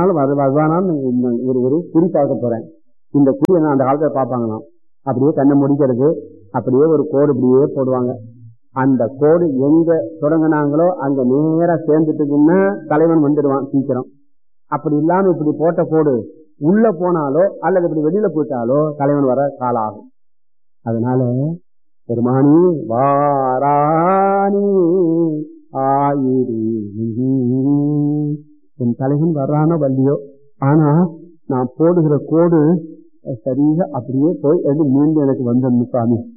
வருமானாலும் வரு வருவானான்னு இன்னும் ஒரு ஒரு குறி பார்க்க போறேன் இந்த குறி என்ன அந்த காலத்துல பார்ப்பாங்களாம் அப்படியே கண்ணை முடிக்கிறது அப்படியே ஒரு கோடு இப்படியே போடுவாங்க அந்த கோடு எங்க தொடங்கினாங்களோ அங்க நேரா சேர்ந்துட்டுதுன்னா தலைவன் வந்துடுவான் சீக்கிரம் அப்படி இல்லாம இப்படி போட்ட கோடு உள்ள போனாலோ அல்லது இப்படி வெளியில போயிட்டாலோ தலைவன் வர காலம் ஆகும் அதனால பெருமானி வாராணி ஆயிரி என் தலைவன் வர்றானோ வள்ளியோ ஆனா நான் போடுகிற கோடு சரியா அப்படியே போய் அது மீண்டும் எனக்கு வந்துடணும் சாமி